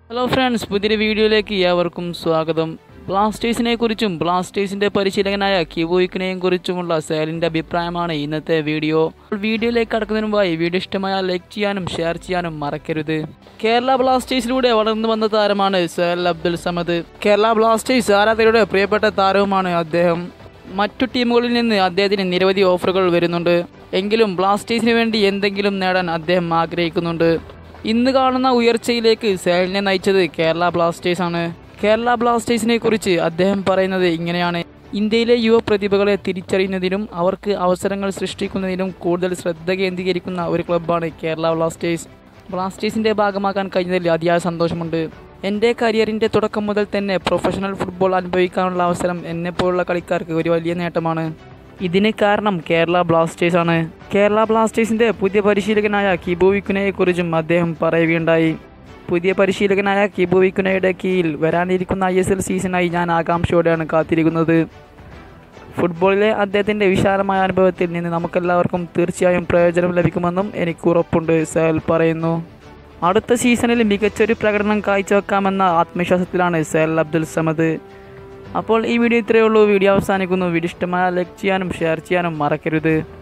hello friends പുതിയൊരു വീഡിയോയിലേക്ക് ഏവർക്കും സ്വാഗതം ബ്ലാസ്റ്റേഴ്സിനെ കുറിച്ചും ബ്ലാസ്റ്റേഴ്സിന്റെ പരിശീലകനായ കിവോയിക്കിനെയും കുറിച്ചുമുള്ള സേലിന്റെ അഭിപ്രായമാണ് ഇന്നത്തെ വീഡിയോ വീഡിയോയിലേക്ക് കടക്കുന്നതിന് മുമ്പായി വീഡിയോ ഇഷ്ടമായാൽ ലൈക്ക് ചെയ്യാനും ഷെയർ ചെയ്യാനും മറക്കരുത് കേരള ബ്ലാസ്റ്റേഴ്സിലൂടെ വളർന്നു വന്ന താരമാണ് സേൽ അബ്ദുൽ സമദ് കേരള ബ്ലാസ്റ്റേഴ്സ് ആരാധകരുടെ പ്രിയപ്പെട്ട താരവുമാണ് അദ്ദേഹം മറ്റു ടീമുകളിൽ നിന്ന് അദ്ദേഹത്തിന് നിരവധി ഓഫറുകൾ വരുന്നുണ്ട് എങ്കിലും ബ്ലാസ്റ്റേഴ്സിന് വേണ്ടി എന്തെങ്കിലും നേടാൻ അദ്ദേഹം ആഗ്രഹിക്കുന്നുണ്ട് ഇന്ന് കാണുന്ന ഉയർച്ചയിലേക്ക് സേലിനെ നയിച്ചത് കേരള ബ്ലാസ്റ്റേഴ്സ് ആണ് കേരള ബ്ലാസ്റ്റേഴ്സിനെ കുറിച്ച് അദ്ദേഹം പറയുന്നത് ഇങ്ങനെയാണ് ഇന്ത്യയിലെ യുവ പ്രതിഭകളെ തിരിച്ചറിയുന്നതിനും അവർക്ക് അവസരങ്ങൾ സൃഷ്ടിക്കുന്നതിനും കൂടുതൽ ശ്രദ്ധ കേന്ദ്രീകരിക്കുന്ന ഒരു ക്ലബ്ബാണ് കേരള ബ്ലാസ്റ്റേഴ്സ് ബ്ലാസ്റ്റേഴ്സിന്റെ ഭാഗമാക്കാൻ കഴിഞ്ഞതിൽ അതിയായ സന്തോഷമുണ്ട് എൻ്റെ കരിയറിൻ്റെ തുടക്കം മുതൽ തന്നെ പ്രൊഫഷണൽ ഫുട്ബോൾ അനുഭവിക്കാനുള്ള അവസരം എന്നെപ്പോലുള്ള കളിക്കാർക്ക് ഒരു വലിയ നേട്ടമാണ് ഇതിന് കാരണം കേരള ബ്ലാസ്റ്റേഴ്സ് ആണ് കേരള ബ്ലാസ്റ്റേഴ്സിന്റെ പുതിയ പരിശീലകനായ കിബു വിക്കുനയെക്കുറിച്ചും അദ്ദേഹം പറയുകയുണ്ടായി പുതിയ പരിശീലകനായ കിബു വിക്കുനയുടെ കീഴിൽ വരാനിരിക്കുന്ന ഐ എസ് എൽ സീസണായി ഞാൻ ആകാംക്ഷയോടെയാണ് കാത്തിരിക്കുന്നത് ഫുട്ബോളിലെ അദ്ദേഹത്തിൻ്റെ വിശാലമായ അനുഭവത്തിൽ നിന്ന് നമുക്കെല്ലാവർക്കും തീർച്ചയായും പ്രയോജനം ലഭിക്കുമെന്നും എനിക്ക് ഉറപ്പുണ്ട് സേൽ പറയുന്നു അടുത്ത സീസണിൽ മികച്ചൊരു പ്രകടനം കാഴ്ചവെക്കാമെന്ന ആത്മവിശ്വാസത്തിലാണ് സേൽ അബ്ദുൽ സമദ് അപ്പോൾ ഈ വീഡിയോ ഇത്രയേ ഉള്ളൂ വീഡിയോ അവസാനിക്കുന്നു വീഡിയോ ഇഷ്ടമായ ലൈക്ക് ചെയ്യാനും ഷെയർ ചെയ്യാനും മറക്കരുത്